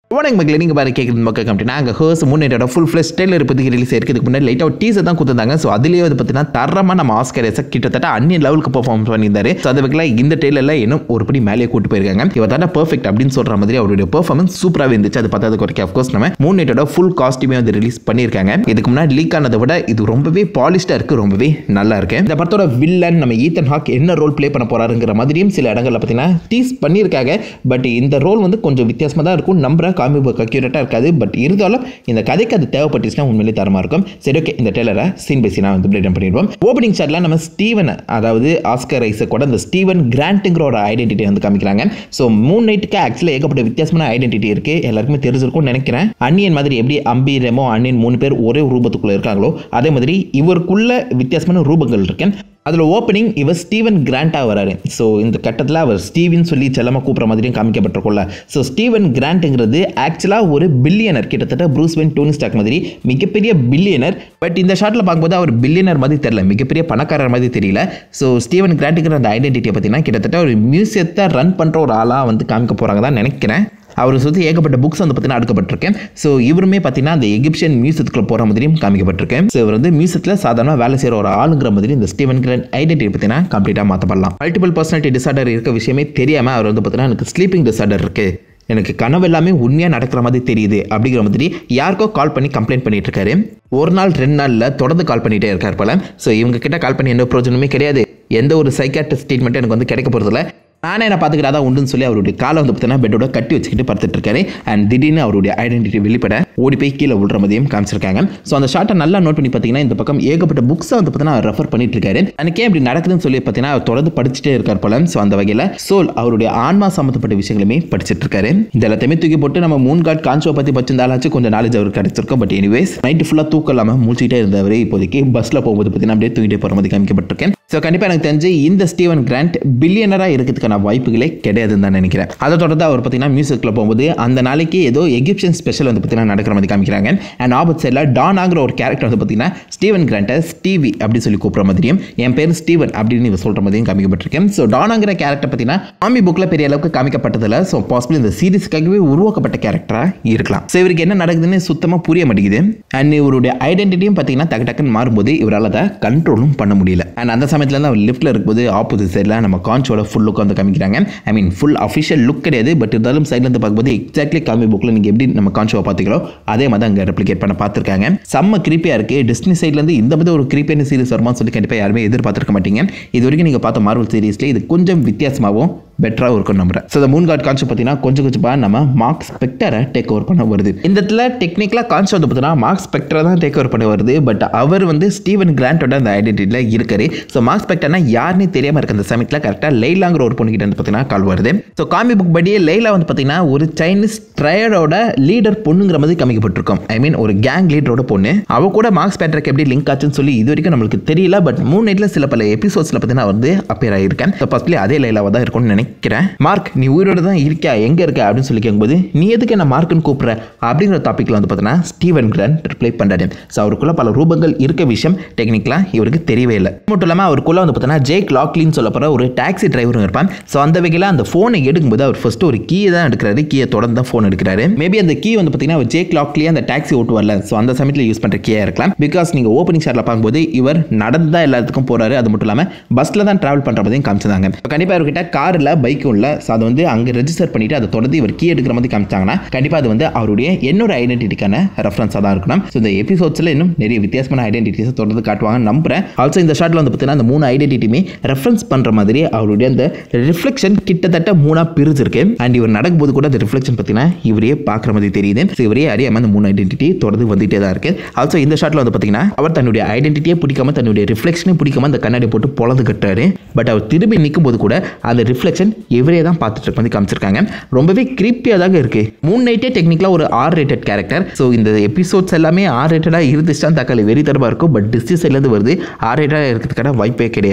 வணக்கம் மக்களே நீங்கள் பாரு கேட்குறது மக்கள் கம்பெனி நாங்கள் ஹர்ஸ் முன்னேற்றோட ஃபுல் ஃப்ளெஷ் ட்ரெயிலர் இப்போதைக்கு ரிலீஸ் இருக்கிறதுக்கு முன்னாடி லைட்டாக டீசர் தான் கொடுத்துருந்தாங்க ஸோ அதுலேயே வந்து பார்த்தீங்கன்னா தரமாக நம்ம ஆஸ்கர் எசக் கிட்டத்தட்ட அந்நிய லெவலுக்கு பர்ஃபார்ம் பண்ணியிருந்தாரு ஸோ அது வகையில் இந்த ட்ரெயிலரில் இன்னும் ஒரு படி மேலேயே கூட்டு போயிருக்காங்க இவர் தானே பர்ஃபெக்ட் அப்படின்னு சொல்கிற மாதிரி அவருடைய பெர்ஃபார்மன்ஸ் சூப்பராகவே இருந்துச்சு அது பார்த்ததுக்கு வரைக்கும் அஃப்கோர்ஸ் நம்ம முன்னேற்றோட ஃபுல் காஸ்டியூமே வந்து ரிலீஸ் பண்ணியிருக்காங்க இதுக்கு முன்னாடி லீக் ஆனதை விட இது ரொம்பவே பாலிஷ்டாக இருக்குது ரொம்பவே நல்லா இருக்கு இந்த படத்தோட வில்லன் நம்ம ஈத்தன் ஹாக் என்ன ரோல் ப்ளே பண்ண போறாருங்கிற மாதிரியும் சில இடங்களில் பார்த்தீங்கன்னா டீஸ் பண்ணியிருக்காங்க பட் இந்த ரோல் வந்து கொஞ்சம் வித்தியாசமாக தான் இருக்கும் நம்புற காமி புக் அக்யூரேட்டாக இருக்காது பட் இருந்தாலும் இந்த கதைக்கு அது தேவைப்பட்டுச்சுன்னா உண்மையிலே தரமாக இருக்கும் சரி ஓகே இந்த டெய்லரை சீன் பை சீனாக வந்து பிரேட் பண்ணிடுவோம் ஓப்பனிங் ஷாட்டில் நம்ம ஸ்டீவன் அதாவது ஆஸ்கர் ஐஸை கூட இந்த ஸ்டீவன் கிராண்ட்டுங்கிற ஒரு ஐடென்டிட்டி வந்து காமிக்கிறாங்க ஸோ மூணு நைட்டுக்கு ஆக்சுவலாக ஏகப்பட்ட வித்தியாசமான ஐடென்டிட்டி இருக்கு எல்லாருக்குமே தெரிஞ்சிருக்கும்னு நினைக்கிறேன் அன்னியன் மாதிரி எப்படி அம்பி ரெமோ அன்னியன் மூணு பேர் ஒரே ரூபத்துக்குள்ள இருக்காங்களோ அதே மாதிரி இவருக்குள்ள வித்தியாசமான ரூபங்கள் இருக்கு அதில் ஓப்பனிங் இவர் ஸ்டீவன் கிராண்டாக வராரு ஸோ இந்த கட்டத்தில் அவர் ஸ்டீவன் சொல்லி செல்லமாக கூப்பிட்ற மாதிரியும் காமிக்கப்பட்டிருக்கும்ல ஸோ ஸ்டீவன் கிராண்ட்டுங்கிறது ஆக்சுவலாக ஒரு பில்லியனர் கிட்டத்தட்ட ப்ரூஸ் வென் டோனி ஸ்டாக் மாதிரி மிகப்பெரிய பில்லியனர் பட் இந்த ஷாட்டில் பார்க்கும்போது அவர் பில்லியனர் மாதிரி தெரியல மிகப்பெரிய பணக்காரர் மாதிரி தெரியல ஸோ ஸ்டீவன் கிராண்ட்டுங்கிற அந்த ஐடென்டிட்டியை பார்த்தீங்கன்னா கிட்டத்தட்ட ஒரு மியூசியத்தை ரன் பண்ணுற ஒரு ஆளாக வந்து காமிக்க போகிறாங்க தான் நினைக்கிறேன் அவரை சுற்றி ஏகப்பட்ட புக்ஸ் வந்து பார்த்தீங்கன்னா அடுக்கப்பட்டிருக்கேன் ஸோ இவருமே பார்த்தீங்கன்னா அந்த எகிப்சியன் மியூசியத்துக்குள்ள போகிற மாதிரியும் காமிக்கப்பட்டிருக்கேன் ஸோ இவர் வந்து மியூசியத்தில் சாதாரணமாக வேலை செய்கிற ஒரு ஆளுங்கிற மாதிரி இந்த ஸ்டீவன் கிரண்ட் ஐடென்டிட்டி பார்த்தீங்கன்னா கம்ப்ளீட்டாக மாற்றப்படலாம் மல்டிபிள் பர்சனாலிட்டி டிசார்டர் இருக்க விஷயமே தெரியாமல் அவர் வந்து பார்த்தீங்கன்னா எனக்கு ஸ்லீப்பிங் டிசார்டர் இருக்குது எனக்கு கனவு எல்லாமே உண்மையாக நடக்கிற மாதிரி தெரியுது அப்படிங்கிற மாதிரி யாருக்கோ கால் பண்ணி கம்ப்ளைண்ட் பண்ணிட்டு இருக்காரு ஒரு நாள் ரெண்டு நாளில் தொடர்ந்து கால் பண்ணிகிட்டே இருக்கார் போல ஸோ இவங்க கிட்ட கால் பண்ணி எந்த பிரயோஜனமே கிடையாது எந்த ஒரு சைக்காட்ரிஸ்ட் ட்ரீட்மெண்ட் எனக்கு வந்து கிடைக்க போகிறதில்ல நானே என்ன பார்த்துக்கிறதா உண்டுன்னு சொல்லி அவருடைய காலை வந்து பார்த்தீங்கன்னா பெட்டோட கட்டி வச்சுக்கிட்டு படுத்துட்டு இருக்காரு அண்ட் திடீர்னு அவருடைய ஐடென்டிட்டி வெளிப்பட ஓடி போய் கீழே விழுற மாதிரியும் காமிச்சிருக்காங்க ஸோ அந்த ஷார்ட்டை நல்லா நோட் பண்ணி பார்த்தீங்கன்னா இந்த பக்கம் ஏகப்பட்ட புக்ஸை வந்து பார்த்தீங்கன்னா ரெஃபர் பண்ணிட்டு இருக்காரு எனக்கு ஏன் இப்படி நடக்குதுன்னு சொல்லி பார்த்தீங்கன்னா அவர் தொடர்ந்து படிச்சுட்டே இருக்கார் போல ஸோ அந்த வகையில் சோல் அவருடைய ஆன்மா சம்மந்தப்பட்ட விஷயங்களுமே படிச்சிட்டு இருக்காரு இந்த எல்லாத்தையுமே தூக்கி போட்டு நம்ம மூன் கார்ட் கான்சோ பற்றி படிச்சிருந்தாலாச்சும் கொஞ்சம் நாலேஜ் அவருக்கு கிடைச்சிருக்கும் பட் எனிவேஸ் நைட்டு ஃபுல்லாக தூக்கம் இல்லாமல் மூழ்கிட்டே இருந்தவர் இப்போதைக்கு பஸ்ஸில் போகும்போது பார்த்தீங்கன்னா அப்படியே தூங்கிட்டே போகிற மாதிரி காமிக்கப்பட்டிருக்கேன் ஸோ கண்டிப்பாக எனக்கு தெரிஞ்சு இந்த ஸ்டீவன் கிராண்ட் பில்லியனராக இருக்கிறதுக்கான வாய்ப்புகளே கிடையாதுன்னு தான் நினைக்கிறேன் அதை தொடர்ந்து அவர் பார்த்தீங்கன்னா மியூசிக்கில் போகும்போது அந்த நாளைக்கு ஏதோ எகிப்சியன் ஸ்பெஷல் வந்து பார்த்தீங்கன்னா நடக்கிற மாதிரி காமிக்கிறாங்க அண்ட் ஆபத் சைடில் டான் ஆகிற ஒரு கேரக்டர் வந்து பார்த்தீங்கன்னா ஸ்டீவன் கிராண்ட்டை ஸ்டீவி அப்படி சொல்லி கூப்பிட்ற மாதிரியும் என் பேர் ஸ்டீவன் அப்படின்னு இவர் சொல்கிற மாதிரியும் காமிக்கப்பட்டிருக்கேன் ஸோ டான் ஆகிற கேரக்டர் பார்த்தீங்கன்னா ஆமி புக்கில் பெரிய அளவுக்கு காமிக்கப்பட்டதில்ல ஸோ பாசிபிள் இந்த சீரிஸ்க்காகவே உருவாக்கப்பட்ட கேரக்டராக இருக்கலாம் ஸோ இவருக்கு என்ன நடக்குதுன்னு சுத்தமாக புரிய மாட்டேங்குது அண்ட் இவருடைய ஐடென்டிட்டியும் பார்த்தீங்கன்னா டக்கு டக்குன்னு மாறும்போது இவரால் அதை கண்ட்ரோலும் பண்ண முடியல அண்ட் அந்த சமயத்தில் தான் அவர் லிஃப்ட்டில் இருக்கும்போது ஆப்போசிட் சைடில் நம்ம கான்ச்சோட ஃபுல் லுக் வந்து காமிக்கிறாங்க I mean full official look கிடையாது பட் இருந்தாலும் சைட்லேருந்து பார்க்கும்போது எக்ஸாக்ட்லி காமி புக்கில் நீங்கள் எப்படி நம்ம கான்ஷோவை பார்த்துக்கிறோம் அதே மாதிரி தான் அங்கே ரெப்ளிகேட் பண்ண பார்த்துருக்காங்க செம்ம கிரிப்பியாக இருக்குது டிஸ்னி சைட்லேருந்து இந்த மாதிரி ஒரு கிரிப்பியான சீரிஸ் வருமான்னு சொல்லி கண்டிப்பாக யாருமே எதிர்பார்த்துருக்க மாட்டீங்க இது வரைக்கும் நீங்கள் பார்த்த மார்வல் சீரிஸில் இது கொஞ்சம் வித்தியாசமாகவும் பெட்டராக இருக்கும் நம்புறேன் ஸோ இந்த மூன் கார்ட் கான்செப்ட் பார்த்தீங்கன்னா கொஞ்சம் கொஞ்சமாக நம்ம மார்க் ஸ்பெக்டரை டேக் ஓவர் பண்ண வருது இந்த இடத்துல டெக்னிக்கலாக கான்செப்ட் வந்து பார்த்தீங்கன்னா மார்க் ஸ்பெக்டரை தான் டேக் ஓவர் பண்ண வருது பட் அவர் வந்து ஸ்டீவன் கிராண்டோட அந்த ஐடென்டிட்டியில் இருக்காரு ஸோ மார்க் ஸ்பெக்டர்னா யாருன்னு தெரியாமல் இருக்க அந்த சமயத்தில் கரெக்டாக லைலாங்கிற ஒரு பொண்ணுகிட்ட வந்து பார்த்தீங்கன்னா கால் வருது ஸோ காமி புக் படியே லைலா வந்து பார்த்தீங்கன்னா ஒரு சைனீஸ் ட்ரையடோட லீடர் பொண்ணுங்கிற மாதிரி காமிக்கப்பட்டிருக்கும் ஐ மீன் ஒரு கேங் லீடரோட பொண்ணு அவ கூட மார்க் ஸ்பெக்டருக்கு எப்படி லிங்க் ஆச்சுன்னு சொல்லி இது வரைக்கும் நம்மளுக்கு தெரியல பட் மூணு நைட்டில் சில பல எபிசோட்ஸில் பார்த்தீங்கன்னா வந்து அப்பியர் ஆகியிருக்கேன் ஸோ ஃபஸ்ட்லி அதே லைலாவாக தான் இருக்கும்னு நினைக்கிறேன் மார்க் நீ உயிரோட தான் இருக்கியா எங்கே இருக்க அப்படின்னு சொல்லி கேட்கும்போது நீ எதுக்கு என்ன மார்க்குன்னு கூப்பிட்ற அப்படிங்கிற டாப்பிக்கில் வந்து பார்த்தீங்கன்னா ஸ்டீவன் கிராண்ட் ரிப்ளை பண்ணுறாரு ஸோ அவருக்குள்ள பல ரூபங்கள் இருக்க விஷயம் டெக்னிக்கலாக இவருக்கு தெரியவே இல்லை மட்டும் இல்லாமல் அவருக்குள்ள வந்து பார்த்தீங்கன்னா ஜேக் லாக்லின்னு சொல்ல போகிற ஒரு டாக்ஸி டிரைவரும் இருப்பான் ஸோ அந்த வகையில் அந்த ஃபோனை எடுக்கும்போது அவர் ஃபர்ஸ்ட் ஒரு கீயை தான் எடுக்கிறாரு கீயை தொடர்ந்து தான் ஃபோன் எடுக்கிறாரு மேபி அந்த கீ வந்து பார்த்தீங்கன்னா அவர் ஜேக் லாக்லியே அந்த டாக்ஸி ஓட்டுவார்ல ஸோ அந்த சமயத்தில் யூஸ் பண்ணுற கீயாக இருக்கலாம் பிகாஸ் நீங்கள் ஓப்பனிங் ஷாட்டில் பார்க்கும்போது இவர் நடந்து தான் எல்லாத்துக்கும் போகிறாரு அது மட்டும் இல்லாமல் பஸ்ஸில் தான் ட்ராவல் பண்ணுற மாதிரியும் காமிச்சிருந்தாங்க கண்டிப்பாக இவர்கிட்ட காரில் பைக்கும் இல்லை ஸோ அதை வந்து அங்கே ரெஜிஸ்டர் பண்ணிட்டு அதை தொடர்ந்து இவர் கீ எடுக்கிற மாதிரி காமிச்சாங்கன்னா கண்டிப்பாக அது வந்து அவருடைய என்னோட ஐடென்டிட்டிக்கான ரெஃபரன்ஸாக தான் இருக்கணும் ஸோ இந்த எபிசோட்ஸில் இன்னும் நிறைய வித்தியாசமான ஐடென்டிட்டிஸை தொடர்ந்து காட்டுவாங்க நம்புறேன் ஆல்சோ இந்த ஷாட்டில் வந்து பார்த்தீங்கன்னா அந்த மூணு ஐடென்டிட்டியுமே ரெஃபரன்ஸ் பண்ணுற மாதிரி அவருடைய அந்த ரிஃப்ளெக்ஷன் கிட்டத்தட்ட மூணாக பிரிச்சிருக்கு அண்ட் இவர் நடக்கும்போது கூட அந்த ரிஃப்ளெக்ஷன் பார்த்தீங்கன்னா இவரே பார்க்குற மாதிரி தெரியுது ஸோ இவரே அறியாமல் அந்த மூணு ஐடென்டிட்டி தொடர்ந்து வந்துட்டே தான் இருக்கு ஆல்சோ இந்த ஷாட்டில் வந்து பார்த்தீங்கன்னா அவர் தன்னுடைய ஐடென்டிட்டியே பிடிக்காம தன்னுடைய ரிஃப்ளெக்ஷனே பிடிக்காம அந்த கண்ணாடி போட்டு பொழந்து கட்டுறாரு பட் அவர் திரும்பி நிற்கும் போது கூட அந்த ரிஃப்ளெக்ஷன் இவரே தான் பார்த்துட்டு இருக்க மாதிரி காமிச்சிருக்காங்க ரொம்பவே கிரிப்பியாக தாங்க இருக்கு மூன் நைட்டே டெக்னிக்கலாக ஒரு ஆர் ரேட்டட் கேரக்டர் ஸோ இந்த எபிசோட்ஸ் எல்லாமே ஆர் ரேட்டடாக இருந்துச்சுன்னா தக்காளி வெறி தரமாக இருக்கும் பட் டிஸ்டி சைட்லேருந்து வருது ஆர் ரேட்டடாக இருக்கிறதுக்கான வாய்ப்பே கிடையாது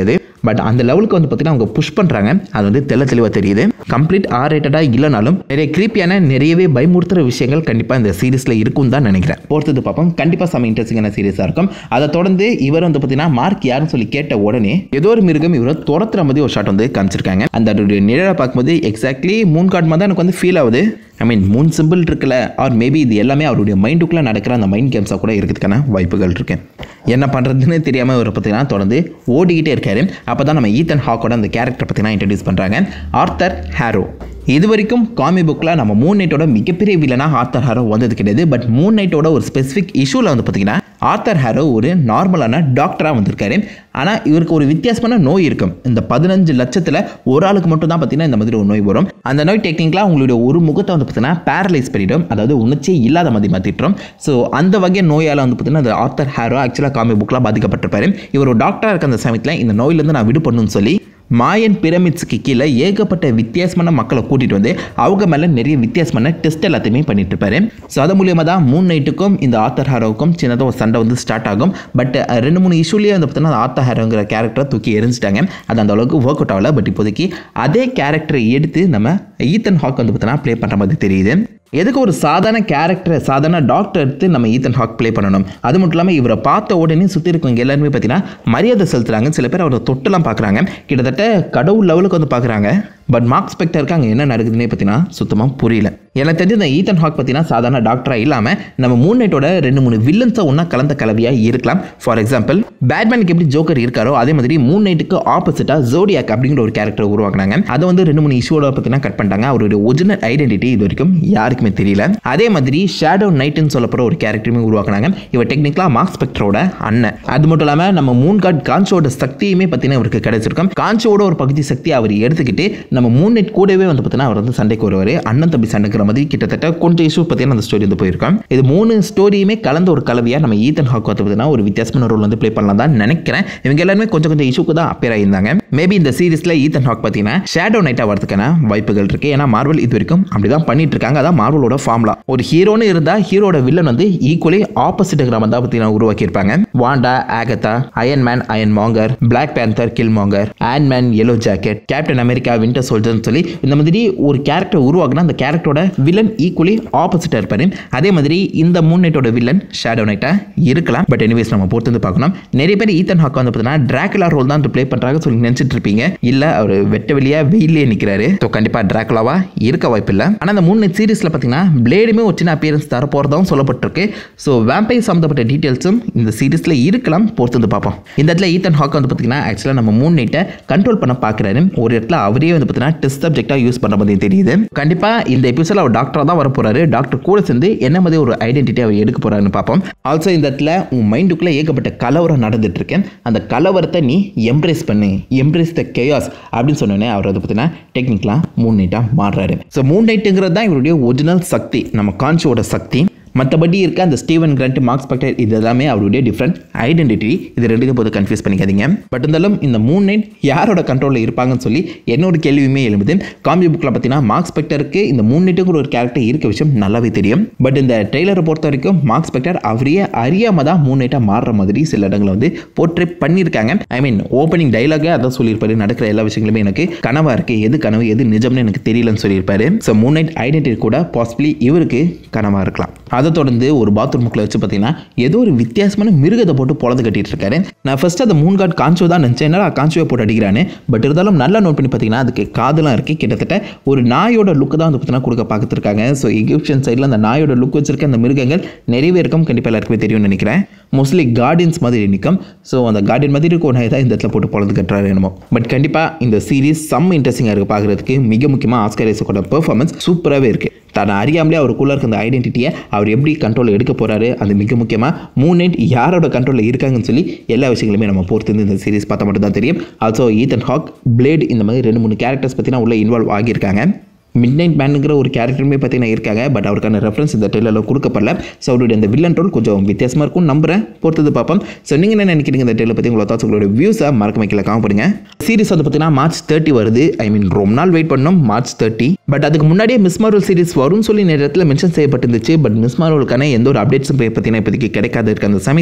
பட் அந்த லெவலுக்கு வந்து பார்த்தீங்கன்னா அவங்க புஷ் பண்ணுறாங்க அது வந்து தெள்ள தெளிவாக தெரியுது கம்ப்ளீட் ஆர் ரேட்டடாக இல்லைனாலும் நிறைய கிரீப்பியான நிறையவே பயமுறுத்துற விஷயங்கள் கண்டிப்பாக இந்த சீரிஸில் இருக்கும் தான் நினைக்கிறேன் பொறுத்தது பார்ப்போம் கண்டிப்பாக செம்ம இன்ட்ரெஸ்டிங்கான சீரியஸாக இருக்கும் அதை தொடர்ந்து இவர் வந்து பார்த்தீங்கன்னா மார்க் யாருன்னு சொல்லி கேட்ட உடனே ஏதோ ஒரு மிருகம் இவரை துரத்துற மாதிரி ஒரு ஷாட் வந்து காமிச்சிருக்காங்க அந்த அதோடைய நிழலை பார்க்கும்போது எக்ஸாக்ட்லி மூன் கார்டு மாதிரி தான் எனக்கு வந்து ஃபீல் ஆகுது ஐ மீன் மூன் சிம்பிள் இருக்குல்ல ஆர் மேபி இது எல்லாமே அவருடைய மைண்டுக்குள்ளே நடக்கிற அந்த மைண்ட் கேம்ஸாக கூட இருக்கிறதுக்கான வாய்ப்புகள் இருக்கு என்ன பண்ணுறதுன்னு தெரியாமல் இவரை பார்த்தீங்கன்னா தொடர்ந்து ஓடிக்கிட்டே இருக்காரு அப்போ தான் நம்ம ஈத்தன் ஹாக்கோட அந்த கேரக்டர் பார்த்தீங்கன்னா இன்ட்ரடியூஸ் பண்ணுறாங்க ஆர்த்தர் ஹேரோ இது வரைக்கும் காமி புக்கில் நம்ம மூன் நைட்டோட மிகப்பெரிய வில்லனாக ஆர்த்தர் ஹேரோ வந்தது கிடையாது பட் மூன் நைட்டோட ஒரு ஸ்பெசிஃபிக் இஷ்யூவில் வந்து பார்த்தீங்கன்னா ஆர்த்தர் ஹேரோ ஒரு நார்மலான டாக்டராக வந்திருக்காரு ஆனால் இவருக்கு ஒரு வித்தியாசமான நோய் இருக்கும் இந்த பதினஞ்சு லட்சத்தில் ஒரு ஆளுக்கு மட்டும் தான் பார்த்தீங்கன்னா இந்த மாதிரி ஒரு நோய் வரும் அந்த நோய் டெக்னிக்கலாக உங்களுடைய ஒரு முகத்தை வந்து பார்த்தீங்கன்னா பேரலைஸ் பண்ணிடும் அதாவது உணர்ச்சியே இல்லாத மாதிரி மாற்றிட்டுரும் ஸோ அந்த வகை நோயால் வந்து பார்த்தீங்கன்னா அந்த ஆர்த்தர் ஹேரோ ஆக்சுவலாக காமி புக்கில் பாதிக்கப்பட்டிருப்பாரு இவர் ஒரு டாக்டராக இருக்க அந்த சமயத்தில் இந்த நோயிலேருந்து நான் விடுபடணும்னு சொல்லி மாயன் பிரமிட்ஸுக்கு கீழே ஏகப்பட்ட வித்தியாசமான மக்களை கூட்டிகிட்டு வந்து அவங்க மேலே நிறைய வித்தியாசமான டெஸ்ட் எல்லாத்தையுமே பண்ணிட்டு இருப்பாரு ஸோ அது மூலியமாக தான் மூன் நைட்டுக்கும் இந்த ஆத்தர் ஹாரோவுக்கும் சின்னதாக ஒரு சண்டை வந்து ஸ்டார்ட் ஆகும் பட் ரெண்டு மூணு இஷ்யூலேயே வந்து பார்த்தீங்கன்னா ஆத்தர் ஹாரோங்கிற கேரக்டரை தூக்கி எரிஞ்சிட்டாங்க அது அந்த அளவுக்கு ஒர்க் அவுட் ஆகல பட் இப்போதைக்கு அதே கேரக்டரை எடுத்து நம்ம ஈத்தன் ஹாக் வந்து பார்த்தீங்கன்னா ப்ளே பண்ணுற மாதிரி தெரியுது எதுக்கு ஒரு சாதாரண கேரக்டர் சாதாரண டாக்டர் எடுத்து நம்ம ஈத்தன் ஹாக் ப்ளே பண்ணணும் அது மட்டும் இல்லாமல் இவரை பார்த்த உடனே சுற்றி இருக்கவங்க எல்லாருமே பார்த்தீங்கன்னா மரியாதை செலுத்துறாங்க சில பேர் அவரை தொட்டுலாம் பார்க்குறாங்க கிட்டத்தட்ட கடவுள் லெவலுக்கு வந்து பார்க்குறாங்க பட் மார்க் ஸ்பெக்டருக்கு அங்கே என்ன நடக்குதுன்னே பார்த்தீங்கன்னா சுத்தமாக புரியல எனக்கு தெரிஞ்ச இந்த ஈத்தன் ஹாக் பார்த்தீங்கன்னா சாதாரண டாக்டராக இல்லாமல் நம்ம மூன் நைட்டோட ரெண்டு மூணு வில்லன்ஸை ஒன்றா கலந்த கலவையாக இருக்கலாம் ஃபார் எக்ஸாம்பிள் பேட்மேனுக்கு எப்படி ஜோக்கர் இருக்காரோ அதே மாதிரி மூன் நைட்டுக்கு ஆப்போசிட்டாக ஜோடியாக் அப்படிங்கிற ஒரு கேரக்டர் உருவாக்குனாங்க அதை வந்து ரெண்டு மூணு இஷ்யூவோட பார்த்தீங்கன்னா கட் பண்ணிட்டாங்க அவருடைய ஒரிஜினல் ஐடென்டிட்டி இது வரைக்கும் யாருக்குமே தெரியல அதே மாதிரி ஷேடோ நைட்டுன்னு சொல்லப்படுற ஒரு கேரக்டருமே உருவாக்குனாங்க இவர் டெக்னிக்கலாக மார்க் ஸ்பெக்டரோட அண்ணன் அது மட்டும் இல்லாமல் நம்ம மூன் கார்டு கான்சோட சக்தியுமே பார்த்தீங்கன்னா அவருக்கு கிடைச்சிருக்கும் கான்சோட ஒரு பகுதி சக்தி அவர் எடுத்துக்கிட்டு நம்ம மூன் நைட் கூடவே வந்து பார்த்தீங்கன்னா அவர் வந்து சண்டைக்கு வருவார் அண்ணன் தம்பி சண்டைக்கிற மாதிரி கிட்டத்தட்ட கொஞ்சம் இஷ்யூ பார்த்தீங்கன்னா அந்த ஸ்டோரி வந்து போயிருக்கோம் இது மூணு ஸ்டோரியுமே கலந்த ஒரு கலவையாக நம்ம ஈத்தன் ஹாக் வந்து பார்த்தீங்கன்னா ஒரு வித்தியாசமான ரோல் வந்து ப்ளே பண்ணலாம் தான் நினைக்கிறேன் இவங்க எல்லாருமே கொஞ்சம் கொஞ்சம் இஷ்யூக்கு தான் அப்பேர் ஆயிருந்தாங்க மேபி இந்த சீரிஸில் ஈத்தன் ஹாக் பார்த்தீங்கன்னா ஷேடோ நைட்டாக வரதுக்கான வாய்ப்புகள் இருக்கு ஏன்னா மார்வல் இது வரைக்கும் அப்படி தான் பண்ணிட்டு இருக்காங்க அதான் மார்வலோட ஃபார்ம்லா ஒரு ஹீரோன்னு இருந்தால் ஹீரோட வில்லன் வந்து ஈக்குவலி ஆப்போசிட் கிராமம் தான் பார்த்தீங்கன்னா உருவாக்கியிருப்பாங்க Wanda Agatha Iron Man Iron Monger Black Panther Killmonger Ant Man Yellowjacket Captain America Winter சோல்ஜர்னு சொல்லி இந்த மாதிரி ஒரு கேரக்டர் உருவாக்குனா அந்த கேரக்டரோட வில்லன் ஈக்குவலி ஆப்போசிட்டாக இருப்பாரு அதே மாதிரி இந்த மூன் நைட்டோட வில்லன் ஷேடோ நைட்டாக இருக்கலாம் பட் எனிவேஸ் நம்ம பொறுத்து வந்து பார்க்கணும் நிறைய பேர் ஈத்தன் ஹாக் வந்து பார்த்தீங்கன்னா டிராகுலா ரோல் தான் ப்ளே பண்ணுறாங்க சொல்லி நினச்சிட்டு இருப்பீங்க இல்லை அவர் வெட்ட வெளியா வெயிலே நிற்கிறாரு ஸோ கண்டிப்பாக டிராகுலாவா இருக்க வாய்ப்பு இல்லை ஆனால் அந்த மூணு சீரிஸில் பார்த்தீங்கன்னா பிளேடுமே ஒரு சின்ன அப்பியரன்ஸ் தர போகிறதாவும் சொல்லப்பட்டிருக்கு ஸோ வேம்பை சம்மந்தப்பட்ட டீட்டெயில்ஸும் இந்த சீரிஸில் இருக்கலாம் பொறுத்து வந்து பார்ப்போம் இந்த இடத்துல ஈத்தன் ஹாக் வந்து பார்த்தீங்கன்னா ஆக்சுவலாக நம்ம மூணு நைட்டை கண்ட்ரோல் பண்ண பார்க்குறாரு ஒரு இடத்துல அவரே வந்து பார்த்தீங்கன்னா டெஸ்ட் சப்ஜெக்டாக யூஸ் பண்ணுற மாதிரி தெரியுது கண்டிப்பாக இந்த எபிசோட அவர் டாக்டராக தான் வர போகிறாரு டாக்டர் கூட சேர்ந்து என்ன மாதிரி ஒரு ஐடென்டிட்டி அவர் எடுக்க போகிறாருன்னு பார்ப்போம் ஆல்சோ இந்த இடத்துல உன் மைண்டுக்குள்ளே ஏகப்பட்ட கலவரம் நடந்துட்டு இருக்கேன் அந்த கலவரத்தை நீ எம்ப்ரேஸ் பண்ணு எம்ப்ரேஸ் த கேயாஸ் அப்படின்னு சொன்னோன்னே அவர் வந்து பார்த்தீங்கன்னா டெக்னிக்கலாக மூன் நைட்டாக மாறுறாரு ஸோ மூன் நைட்டுங்கிறது தான் இவருடைய ஒரிஜினல் சக்தி நம்ம கான்ஷியோட சக்தி மற்றபடி இருக்க அந்த ஸ்டீவன் கிரண்ட் மார்க் ஸ்பெக்டர் இது எல்லாமே அவருடைய டிஃப்ரெண்ட் ஐடென்டிட்டி இது ரெண்டுக்கும் போது கன்ஃபியூஸ் பண்ணிக்காதீங்க பட் இருந்தாலும் இந்த மூன் நைட் யாரோட கண்ட்ரோலில் இருப்பாங்கன்னு சொல்லி என்னோட கேள்வியுமே எழுதுது காமி புக்கில் பார்த்தீங்கன்னா மார்க் ஸ்பெக்டருக்கு இந்த மூன் நைட்டுங்கிற ஒரு கேரக்டர் இருக்க விஷயம் நல்லாவே தெரியும் பட் இந்த ட்ரெய்லரை பொறுத்த வரைக்கும் மார்க் ஸ்பெக்டர் அவரையே அறியாமல் தான் மூன் நைட்டாக மாறுற மாதிரி சில இடங்களை வந்து போர்ட்ரே பண்ணியிருக்காங்க ஐ மீன் ஓப்பனிங் டைலாகே அதான் சொல்லியிருப்பாரு நடக்கிற எல்லா விஷயங்களுமே எனக்கு கனவாக இருக்குது எது கனவு எது நிஜம்னு எனக்கு தெரியலன்னு சொல்லியிருப்பாரு ஸோ மூன் நைட் ஐடென்டிட்டி கூட பாசிபிளி இவருக்கு கனவாக இருக்கலாம் அதை தொடர்ந்து ஒரு பாத்ரூமுக்குள்ள வச்சு பார்த்தீங்கன்னா ஏதோ ஒரு வித்தியாசமான மிருகத்தை போட்டு பொழந்து கட்டிட்டு இருக்காரு நான் ஃபர்ஸ்ட் அந்த மூன் கார்டு காஞ்சோ தான் நினச்சேன் என்னடா காஞ்சோவை போட்டு அடிக்கிறானே பட் இருந்தாலும் நல்லா நோட் பண்ணி பார்த்தீங்கன்னா அதுக்கு காதெல்லாம் இருக்குது கிட்டத்தட்ட ஒரு நாயோட லுக்கு தான் வந்து பார்த்தீங்கன்னா கொடுக்க பார்த்துருக்காங்க ஸோ எகிப்ஷியன் சைடில் அந்த நாயோட லுக் வச்சிருக்க அந்த மிருகங்கள் நிறையவே இருக்கும் கண்டிப்பாக எல்லாருக்குமே தெரியும்னு நினைக்கிறேன் மோஸ்ட்லி கார்டியன்ஸ் மாதிரி நிற்கும் ஸோ அந்த கார்டியன் மாதிரி இருக்கும் நாய் தான் இந்த இடத்துல போட்டு பொழந்து கட்டுறாரு என்னமோ பட் கண்டிப்பாக இந்த சீரிஸ் செம்ம இன்ட்ரெஸ்டிங்காக இருக்குது பார்க்குறதுக்கு மிக முக்கியமாக ஆஸ்கர் ஐசக்கோட பெர்ஃபார்மன்ஸ் சூப்பராகவே இருக்குது தன்னை அறியாமலே அவருக்குள்ளே இருக்க அந்த ஐடென்டிட்டியை அவர் எப்படி கண்ட்ரோல் எடுக்க போகிறாரு அது மிக முக்கியமாக மூன் நைட் யாரோட கண்ட்ரோலில் இருக்காங்கன்னு சொல்லி எல்லா விஷயங்களுமே நம்ம பொறுத்து இருந்து இந்த சீரிஸ் பார்த்தா மட்டும் தான் தெரியும் ஆல்சோ ஈத்தன் ஹாக் பிளேட் இந்த மாதிரி ரெண்டு மூணு கேரக்டர்ஸ் பற்றினா உள்ள இன்வால்வ் ஆகியிருக்காங்க மிட் நைட் மேனுங்கிற ஒரு கேரக்டருமே பார்த்தீங்கன்னா இருக்காங்க பட் அவருக்கான ரெஃபரன்ஸ் இந்த ட்ரெயிலரில் கொடுக்கப்படல ஸோ அவருடைய இந்த வில்லன் ரோல் கொஞ்சம் வித்தியாசமாக இருக்கும் நம்புறேன் பொறுத்தது பார்ப்போம் ஸோ நீங்கள் என்ன நினைக்கிறீங்க இந்த ட்ரெயிலர் பற்றி உங்களோட தாட்ஸ் உங்களோட வியூஸை மறக்க வைக்கல காமப்படுங்க சீரிஸ் வந்து பார்த்தீங்கன்னா மார்ச் தேர்ட்டி வருது ஐ மீன் ரொம்ப நாள் வெயிட் பண்ணோம் மார்ச் தேர்ட்டி பட் அதுக்கு முன்னாடியே மிஸ் மார்வல் சீரிஸ் வரும்னு சொல்லி நேரத்தில் மென்ஷன் செய்யப்பட்டிருந்துச்சு பட் மிஸ் மார்வலுக்கான எந்த ஒரு அப்டேட்ஸும் பார்த்தீங்கன்னா இப்போதைக்கு கிடைக்காது இருக்க அந்த சமயத்தில்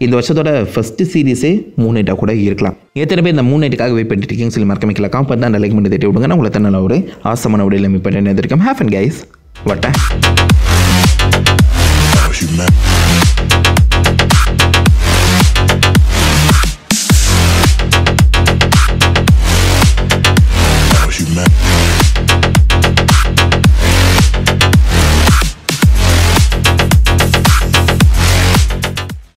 இந்த வருஷத்தோட ஃபர்ஸ்ட் சீரிஸே மூணு நைட்டாக கூட இருக்கலாம் எத்தனை பேர் இந்த மூணு நைட்டுக்காக வெயிட் பண்ணிட்டு இருக்கீங்கன்னு சொல்லி மறக்க வைக்கல காம்பன் தான் லைக் பண்ணி தட்டி விடுங்க நான் உங்களை தன்னால ஒரு ஆசமான உடையில் மீட் பண்ணி இருக்கேன் ஹேஃப் அண்ட் கைஸ் வட்டேன்